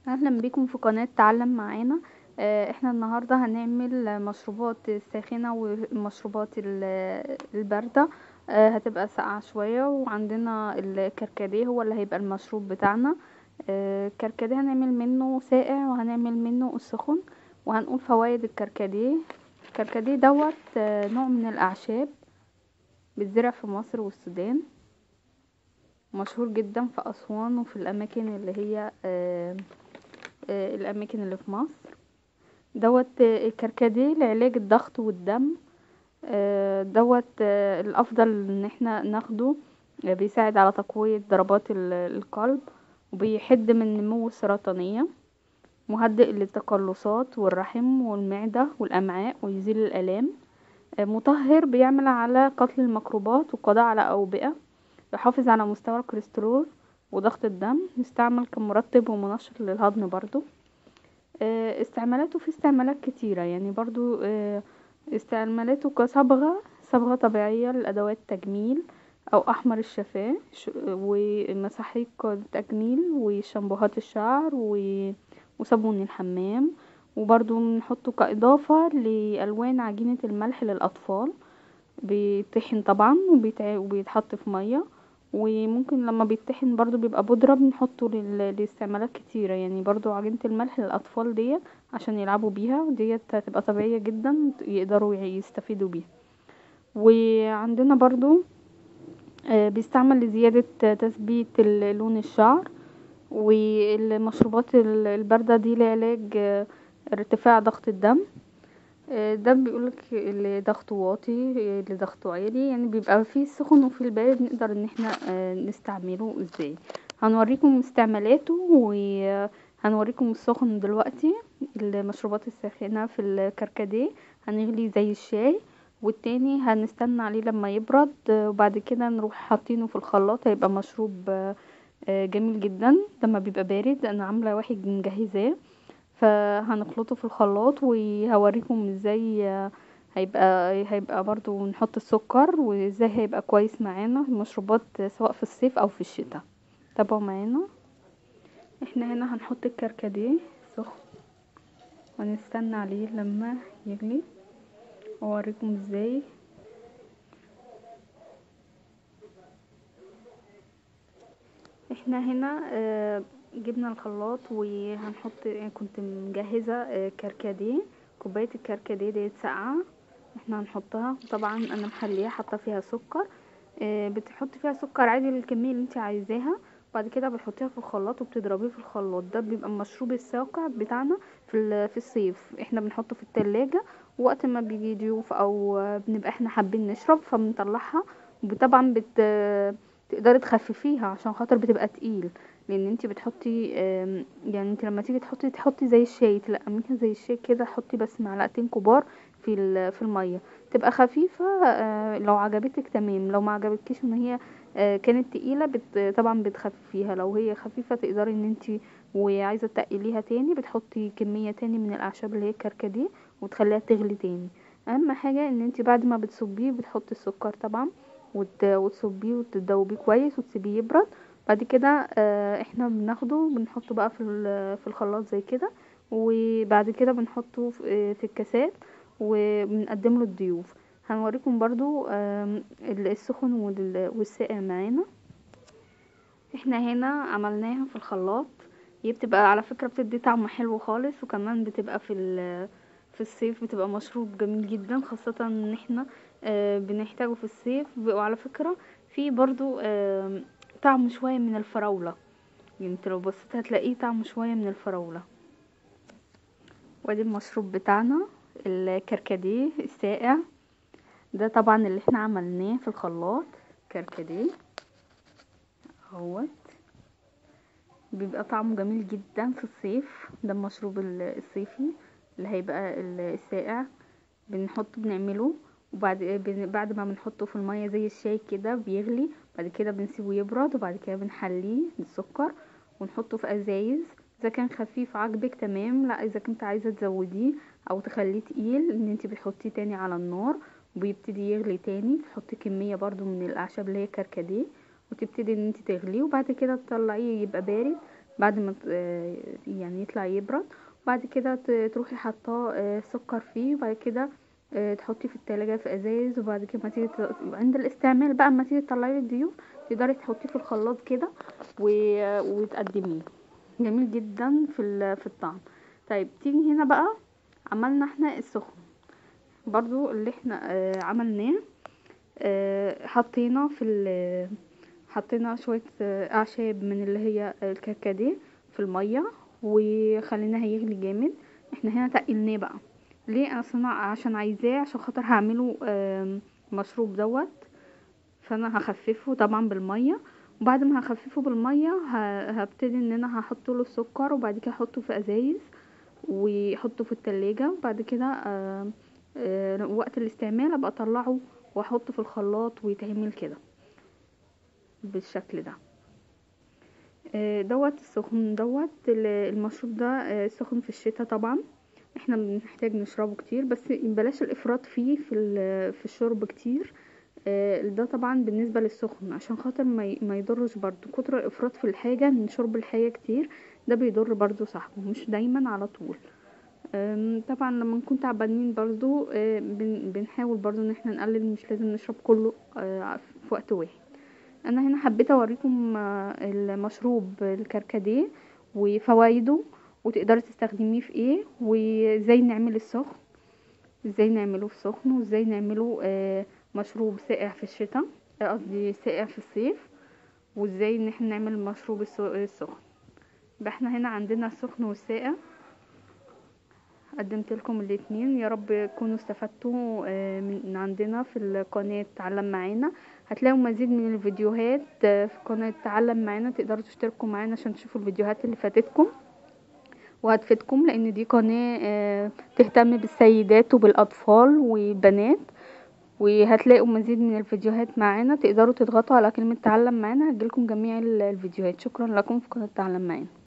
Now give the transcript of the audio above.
اهلا بيكم في قناة تعلم معانا احنا النهاردة هنعمل مشروبات ساخنة والمشروبات الباردة هتبقى ساقعة شوية وعندنا الكركديه هو الي هيبقى المشروب بتاعنا الكركديه هنعمل منه ساقع وهنعمل منه السخن وهنقول فوايد الكركديه الكركديه دوت نوع من الاعشاب بيتزرع في مصر والسودان مشهور جدا في اسوان وفي الاماكن الي هي الاماكن الي في مصر دوت الكركديه لعلاج الضغط والدم دوت الافضل ان احنا ناخده بيساعد على تقوية ضربات القلب وبيحد من النمو السرطانية مهدئ للتقلصات والرحم والمعدة والامعاء ويزيل الالام مطهر بيعمل على قتل الميكروبات والقضاء على اوبئة يحافظ على مستوى الكوليسترول وضغط الدم يستعمل كمرطب ومنشط للهضم برضو استعمالاته فيه استعمالات كتيرة يعني برضو استعمالاته كصبغة صبغة طبيعية لأدوات التجميل او احمر الشفاه ومساحيق التجميل وشامبوهات الشعر وصابون الحمام وبرضو بنحطه كاضافة لألوان عجينة الملح للأطفال بيتطحن طبعا وبيتحط في مايه وممكن لما بيتطحن برضو بيبقى بودرة بنحطه لاستعمالات كتيرة يعني برضو عجينة الملح للأطفال ديت عشان يلعبوا بيها وديت هتبقى طبيعية جدا يقدروا يستفيدوا بيها وعندنا برضو بيستعمل لزيادة تثبيت لون الشعر والمشروبات الباردة دي لعلاج ارتفاع ضغط الدم دا بيقولك الي ضغطه واطي الي ضغطه عالي يعني بيبقى فيه السخن وفيه البارد نقدر ان احنا نستعمله ازاي هنوريكم استعمالاته وهنوريكم السخن دلوقتي المشروبات الساخنة في الكركديه هنغلي زي الشاي والتاني هنستنى عليه لما يبرد وبعد كده نروح حاطينه في الخلاط هيبقى مشروب جميل جدا لما بيبقى بارد انا عاملة واحد مجهزاه ف هنخلطه في الخلاط وهوريكم ازاي هيبقى هيبقى برضو نحط السكر وازاي هيبقى كويس معانا المشروبات سواء في الصيف او في الشتا تابعوا معانا احنا هنا هنحط الكركديه سخن ونستنى عليه لما يغلي واوريكم ازاي احنا هنا جبنا الخلاط وهنحط كنت مجهزة كركديه كوباية الكركديه ديت ساقعة احنا هنحطها طبعا انا مخليها حاطه فيها سكر بتحطي فيها سكر عادي الكمية الي انتي عايزاها بعد كده بتحطيها في الخلاط وبتضربيه في الخلاط دا بيبقى المشروب الساقع بتاعنا في في الصيف احنا بنحطه في التلاجة وقت ما بيجي ضيوف او بنبقى احنا حابين نشرب فبنطلعها وطبعا بت تقدري تخففيها عشان خاطر بتبقى تقيل لان انتي بتحطي يعني انتي لما تيجي تحطي تحطي زي الشاي تلقميها زي الشاي كده حطي بس معلقتين كبار في في الميه تبقى خفيفة لو عجبتك تمام لو ما عجبتكيش ان هي كانت تقيلة بت طبعا بتخففيها لو هي خفيفة تقدري ان انتي وعايزة تقليها تاني بتحطي كمية تاني من الاعشاب الي هي الكركديه وتخليها تغلي تاني اهم حاجة ان انتي بعد ما بتصبيه بتحطي السكر طبعا وتصبيه وتدوبيه كويس وتسيبيه يبرد بعد كده احنا بناخده بنحطه بقى في في الخلاط زي كده وبعد كده بنحطه في الكاسات وبنقدمه للضيوف هنوريكم برضو السخن والساقع معانا احنا هنا عملناها في الخلاط هي بتبقى على فكرة بتدي طعم حلو خالص وكمان بتبقى في في الصيف بتبقى مشروب جميل جدا خاصة ان احنا بنحتاجه في الصيف وعلى فكرة في برضو طعم شوية من الفراولة يعني انت لو بصيت هتلاقيه طعم شوية من الفراولة وادي المشروب بتاعنا الكركديه الساقع ده طبعا اللي احنا عملناه في الخلاط كركديه اهوت بيبقى طعمه جميل جدا في الصيف ده المشروب الصيفي اللي هيبقى الساقع بنحطه بنعمله وبعد بعد ما بنحطه في المية زي الشاي كده بيغلي بعد كده بنسيبه يبرد وبعد كده بنحليه بالسكر ونحطه في ازايز اذا كان خفيف عاجبك تمام لا اذا كنت عايزة تزوديه او تخليه تقيل ان انتي بتحطيه تاني على النار وبيبتدي يغلي تاني تحطي كمية برضو من الاعشاب اللي هي كركديه وتبتدي ان انتي تغليه وبعد كده تطلعيه يبقى بارد بعد ما ت- آه، يعني يطلع يبرد وبعد كده ت- تروحي حاطاه آه، سكر فيه وبعد كده آه، تحطيه في التلاجة في ازايز وبعد كده ما تيجي ت- عند الاستعمال بقى اما تيجي تطلعي الضيوف تقدري تحطيه في الخلاط كده و- وتقدميه جميل جدا في ال- في الطعم طيب تيجي هنا بقى عملنا احنا السخن برضو اللي احنا آه، عملناه آه، حطينا في ال حطينا شوية آه، أعشاب من اللي هي الكركديه في المية وخليناه يغلي جامد احنا هنا تقلناه بقى ليه انا أصل أنا عشان عايزاه عشان خاطر هعمله آم، مشروب دوت فانا هخففه طبعا بالميه وبعد ما هخففه بالميه ه- هبتدي ان انا هحط له السكر وبعد كده احطه في ازايز واحطه في التلاجة وبعد كده آم، آه، وقت الاستعمال ابقى اطلعه واحطه في الخلاط ويتعمل كده بالشكل ده آه، دوت السخن دوت ال- المشروب ده آه، سخن في الشتاء طبعا احنا بنحتاج نشربه كتير بس بلاش الافراط فيه في ال- في الشرب كتير آه، ده طبعا بالنسبة للسخن عشان خاطر ما ي- ما يضرش برضو كتر الافراط في الحاجة ان شرب الحاجة كتير ده بيضر برضو صاحبه مش دايما على طول أم، طبعا لما نكون تعبانين برضو آه، بن- بنحاول برضو ان احنا نقلل مش لازم نشرب كله آه، في وقت واحد انا هنا حبيت اوريكم آه، المشروب الكركديه وفوائده وتقدري تستخدميه في ايه وازاي نعمل السخن ازاي نعمله في سخن وازاي نعمله آه، مشروب ساقع في الشتاء آه، قصدي ساقع في الصيف وازاي ان احنا نعمل المشروب الس- السخن يبقى احنا هنا عندنا السخن والساقع قدمت لكم الاتنين يا رب تكونوا استفدتوا آه، من عندنا في القناة تعلم معانا هتلاقوا مزيد من الفيديوهات آه، في قناة تعلم معانا تقدروا تشتركوا معانا عشان تشوفوا الفيديوهات اللي فاتتكم وهتفيدكم لان دي قناة آه، تهتم بالسيدات وبالاطفال وبنات وهتلاقوا مزيد من الفيديوهات معانا تقدروا تضغطوا على كلمة تعلم معانا هتجيلكم جميع ال- الفيديوهات شكرا لكم في قناة تعلم معانا